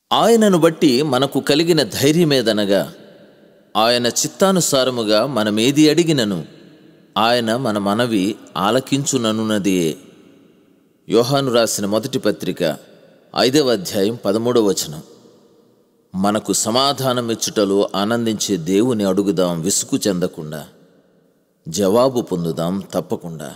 ఆయనను బట్టి మనకు కలిగిన ధైర్యమేదనగా ఆయన చిత్తానుసారముగా మనమేది అడిగినను ఆయన మన మనవి ఆలకించుననున్నదియే యోహాను రాసిన మొదటి పత్రిక ఐదవ అధ్యాయం పదమూడవ వచనం మనకు సమాధానమిచ్చుటలో ఆనందించే దేవుని అడుగుదాం విసుగు చెందకుండా జవాబు పొందుదాం తప్పకుండా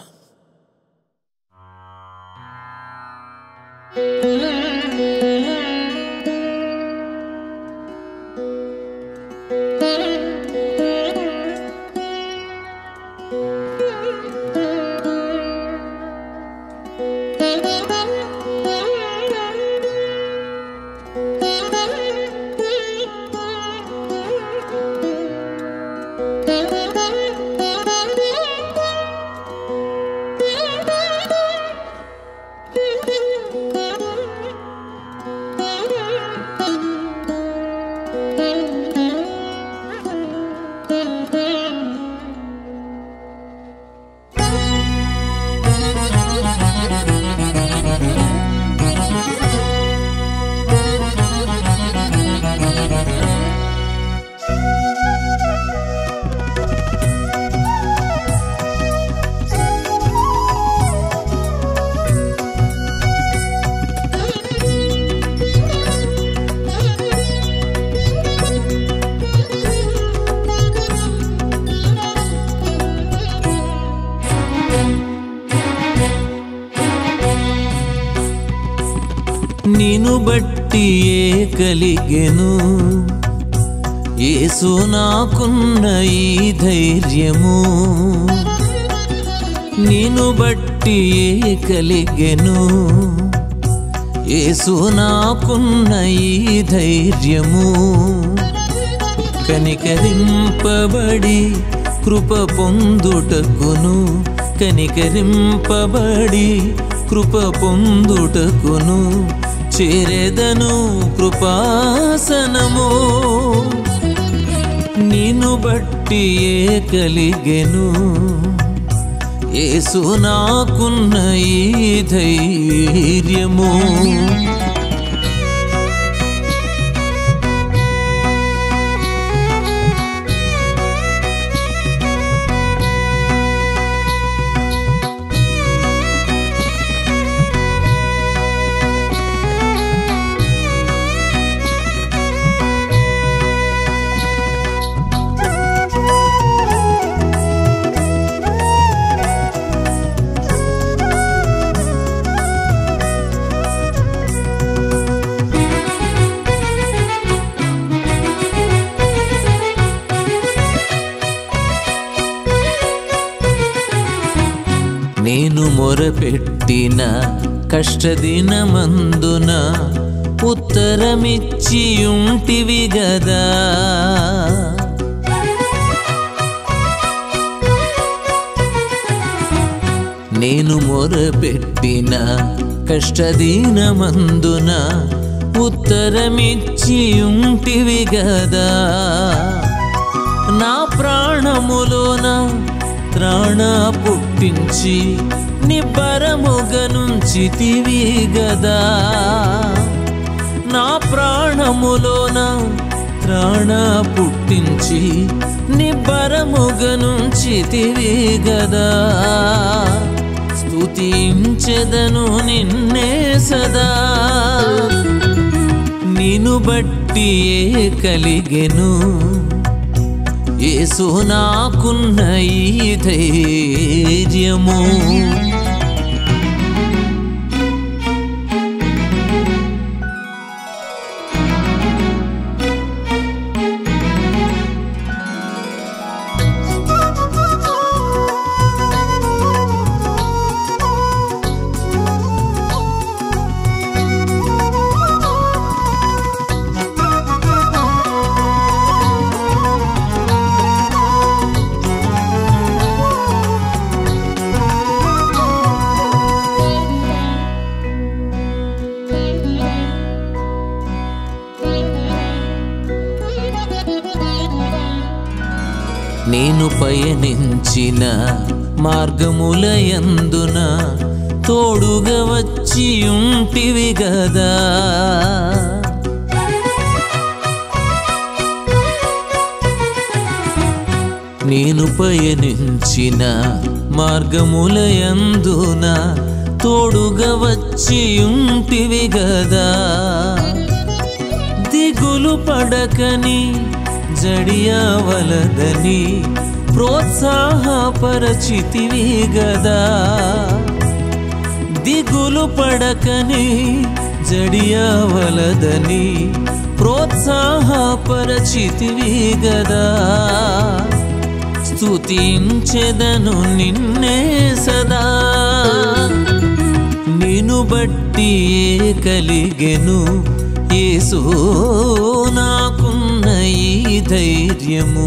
నిను బట్టి ఏ కలిగెను ఏసు నాకున్న ఈ ధైర్యము నిను బట్టి ఏ కలిగెను ఏసు నాకున్న ఈ ధైర్యము కనికరింపబడి కృప పొందుటకును కనికరింపబడి కృప పొందుటకును చేరెదను కృపాసనము నిన్ను బట్టి ఏ కలిగెను ఏసు నాకున్న ఈ ధైర్యము నేను మొరపెట్టిన కష్టదినమందున ఉత్తరమిచ్చి ఉంటివి గదా నేను మొరపెట్టిన కష్టదినమందున ఉత్తరమిచ్చి ఉంటివి గదా నా ప్రాణములోన త్రాణ పుట్టించి నిబ్బరముగా నుంచితివి గదా నా ప్రాణములోన త్రాణ పుట్టించి నిబ్బరముగా నుంచితివి గదా స్తుతించెదను నిన్నే సదా నిన్ను బట్టి ఏ కలిగెను ఏసు నాకున్న ఈ ధైర్యము నేను పయనించిన మార్గములయందున తోడుగా వచ్చి ఉంటివి గదా నేను పయనించిన మార్గములయందున తోడుగా వచ్చి ఉంటివి గదా దిగులు పడకని జడియావలదని ప్రోత్సాహపరచితివి గదా దిగులు పడకని జడియావలదని ప్రోత్సాహపరచితివి గదా స్తుతించెదను నిన్నే సదా నిన్ను బట్టి ఏ కలిగెను యేసు నాకున్న ఈ ధైర్యము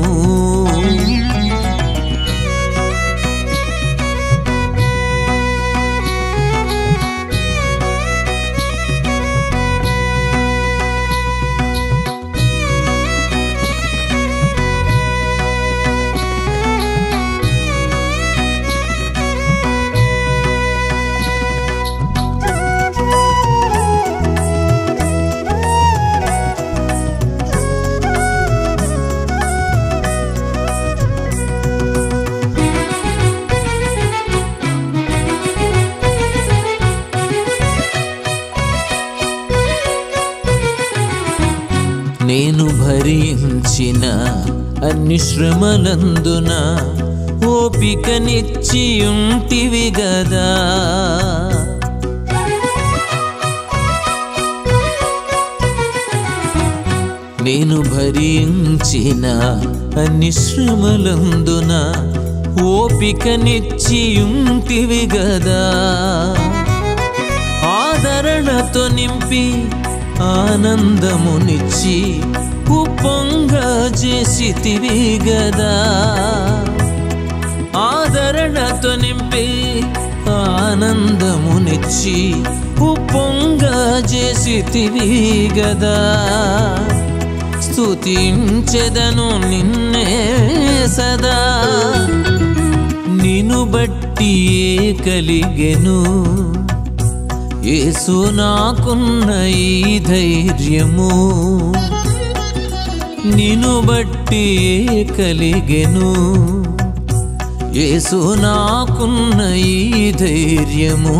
నేను భరించిన అన్ని శ్రమలందున ఓపికనిచ్చి ఉంటివి గదా నేను భరించిన అన్ని శ్రమలందున ఓపికనిచ్చి ఉంటివి గదా ఆదరణతో నింపి ఆనందమునిచ్చి ఉప్పొంగ చేసితివి గదా ఆదరణతో నింపి ఆనందమునిచ్చి ఉప్పొంగ చేసితివి గదా స్తుతించెదను నిన్నే సదా నిన్ను బట్టి ఏ కలిగెను యేసు నాకున్న ఈ ధైర్యము నిన్ను బట్టి ఏ కలిగెను యేసు నాకున్న ఈ ధైర్యము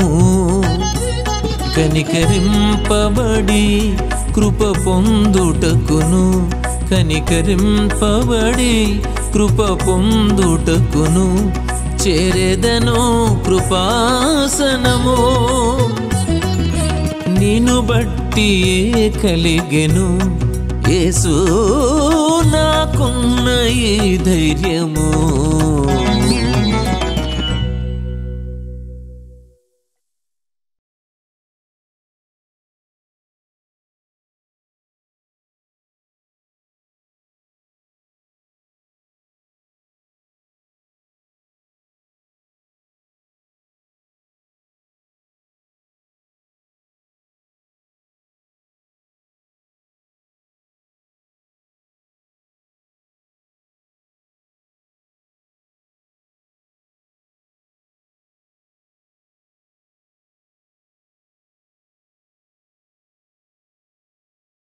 కనికరింపబడి కృప పొందుటకును కనికరింపబడి కృప పొందుటకును చేరెదను కృపాసనము నిన్ను బట్టి ఏ కలిగెను యేసు నాకున్న ఈ ధైర్యము